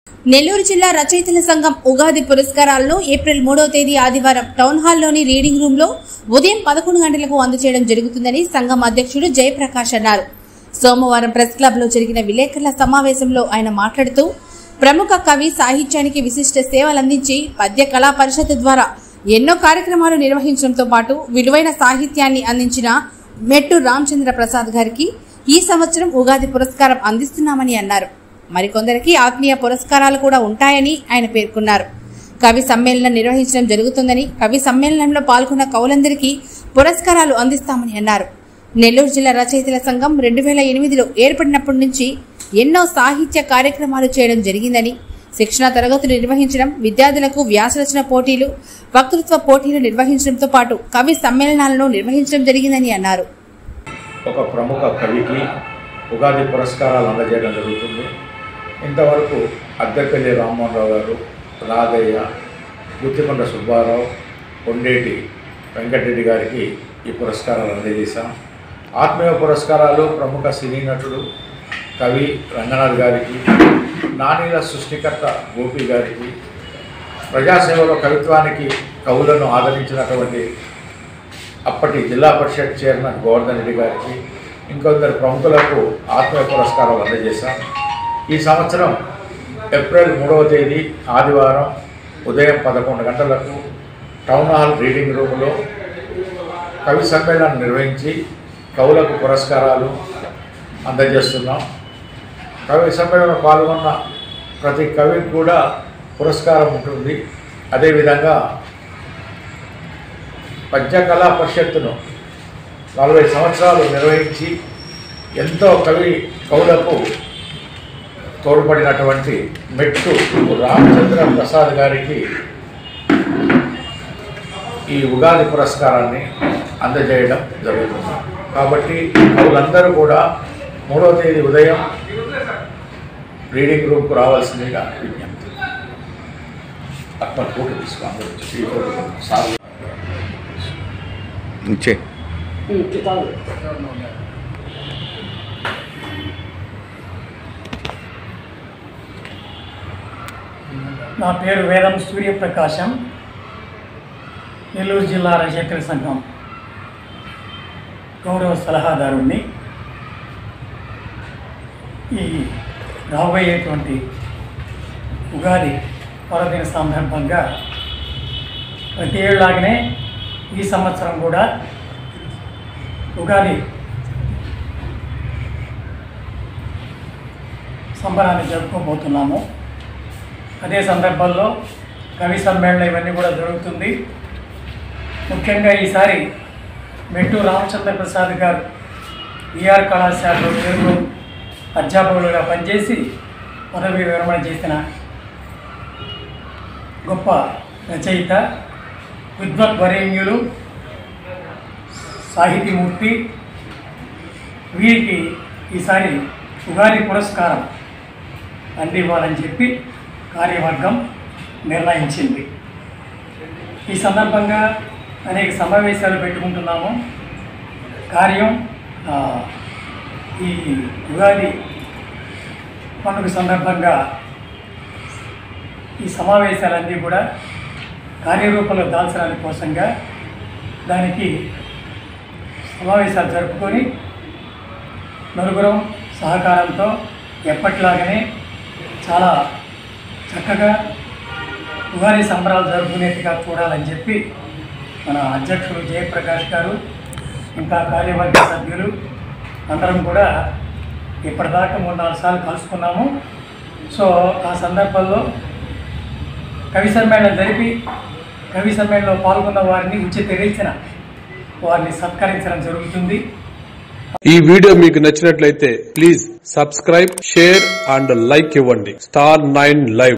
నెల్లూరు జిల్లా రచయితల సంఘం ఉగాది పురస్కారాలను ఏప్రిల్ మూడవ తేదీ ఆదివారం టౌన్ హాల్లోని రీడింగ్ రూమ్ లో ఉదయం పదకొండు గంటలకు అందజేయడం జరుగుతుందని సంఘం అధ్యక్షుడు జయప్రకాష్ అన్నారు సోమవారం ప్రెస్ క్లబ్ లో జరిగిన విలేకరుల సమావేశంలో ఆయన మాట్లాడుతూ ప్రముఖ కవి సాహిత్యానికి విశిష్ట సేవలందించి పద్య కళా పరిషత్ ద్వారా ఎన్నో కార్యక్రమాలు నిర్వహించడంతో పాటు విలువైన సాహిత్యాన్ని అందించిన మెట్టు రామచంద్ర ప్రసాద్ గారికి ఈ సంవత్సరం ఉగాది పురస్కారం అందిస్తున్నామని అన్నారు మరికొందరికి ఆత్మీయ పురస్కారాలు కూడా ఉంటాయని ఆయన పేర్కొన్నారు కవి సమ్మేళనం నిర్వహించడం జరుగుతుందని కవి సమ్మేళనంలో పాల్గొన్న కవులందరికీ పురస్కారాలు అందిస్తామని అన్నారు నెల్లూరు జిల్లా రచయితల సంఘం రెండు వేల ఎనిమిదిలో ఏర్పడినప్పటి నుంచి ఎన్నో సాహిత్య కార్యక్రమాలు చేయడం జరిగిందని శిక్షణ తరగతులు నిర్వహించడం విద్యార్థులకు వ్యాసరచన పోటీలు వక్తృత్వ పోటీలు నిర్వహించడంతో పాటు కవి సమ్మేళనాలను నిర్వహించడం జరిగిందని అన్నారు ఒక ప్రముఖ కవికి ఉగాది పురస్కారాలు అందజేయడం జరుగుతుంది ఇంతవరకు అద్దెపల్లి రామ్మోహన్ రావు గారు రాధయ్య గుత్తికొండ సుబ్బారావు కొండేటి వెంకటరెడ్డి గారికి ఈ పురస్కారాలు అందజేశాం ఆత్మీయ పురస్కారాలు ప్రముఖ సినీ నటుడు కవి రంగనాథ్ గారికి నానీల సృష్టికర్త గోపి గారికి ప్రజాసేవలో కవిత్వానికి కవులను ఆదరించినటువంటి అప్పటి జిల్లా పరిషత్ చైర్మన్ గోవర్ధన్ రెడ్డి గారికి ఇంకొందరు ప్రముఖులకు ఆత్మీయ పురస్కారాలు అందజేశాం ఈ సంవత్సరం ఏప్రిల్ మూడవ తేదీ ఆదివారం ఉదయం పదకొండు గంటలకు టౌన్ హాల్ రీడింగ్ రూమ్లో కవి సమ్మేళనం నిర్వహించి కవులకు పురస్కారాలు అందజేస్తున్నాం కవి సమ్మేళనంలో పాల్గొన్న ప్రతి కవికి కూడా పురస్కారం ఉంటుంది అదేవిధంగా పద్యకళా పరిషత్తును నలభై సంవత్సరాలు నిర్వహించి ఎంతో కవి కవులకు తోడ్పడినటువంటి మెట్టు రామచంద్ర ప్రసాద్ గారికి ఈ ఉగాది పురస్కారాన్ని అందజేయడం జరుగుతుంది కాబట్టి కవులందరూ కూడా మూడవ తేదీ ఉదయం రీడింగ్ రూమ్కు రావాల్సిందిగా విజ్ఞప్తి అక్కడ ఫోటో తీసుకోండి ఈ ఫోటో సార్ ఇచ్చే నా పేరు వేదం సూర్యప్రకాశం నెల్లూరు జిల్లా రచయితల సంఘం గౌరవ సలహాదారుణ్ణి ఈ రాబోయేటువంటి ఉగాది పర్వదిన సందర్భంగా ప్రతి ఏళ్ళలాగానే ఈ సంవత్సరం కూడా ఉగాది సంబరాన్ని జరుపుకోబోతున్నాము అదే సందర్భంలో కవి సమ్మేళనం ఇవన్నీ కూడా జరుగుతుంది ముఖ్యంగా ఈసారి మెట్టు రామచంద్ర ప్రసాద్ గారు ఈఆర్ కళాశాలలో తెలుగు అధ్యాపకులుగా పనిచేసి పదవి విరమణ చేసిన గొప్ప రచయిత విద్వత్ వరేణ్యులు సాహితీమూర్తి వీరికి ఈసారి ఉగాది పురస్కారం అందివ్వాలని చెప్పి కార్యవర్గం నిర్ణయించింది ఈ సందర్భంగా అనేక సమావేశాలు పెట్టుకుంటున్నాము కార్యం ఆ, ఈ ఉగాది పండుగ సందర్భంగా ఈ సమావేశాలన్నీ కూడా కార్యరూపంలో దాల్చడానికి కోసంగా దానికి సమావేశాలు జరుపుకొని నలుగురం సహకారంతో ఎప్పటిలాగానే చాలా చక్కగా ఉగాది సంబరాలు జరుపుకునేట్టుగా చూడాలని చెప్పి మన అధ్యక్షులు జయప్రకాష్ గారు ఇంకా కార్యవర్గ సభ్యులు అందరం కూడా ఇప్పటిదాకా మూడు నాలుగు సార్లు కలుసుకున్నాము సో ఆ సందర్భంలో కవి సమ్మేళనం జరిపి కవి సమ్మేళనంలో పాల్గొన్న వారిని ఉచిత రీతిన వారిని సత్కరించడం జరుగుతుంది ఈ వీడియో మీకు నచ్చినట్లయితే please subscribe share and like ఇవ్వండి స్టార్ నైన్ లైవ్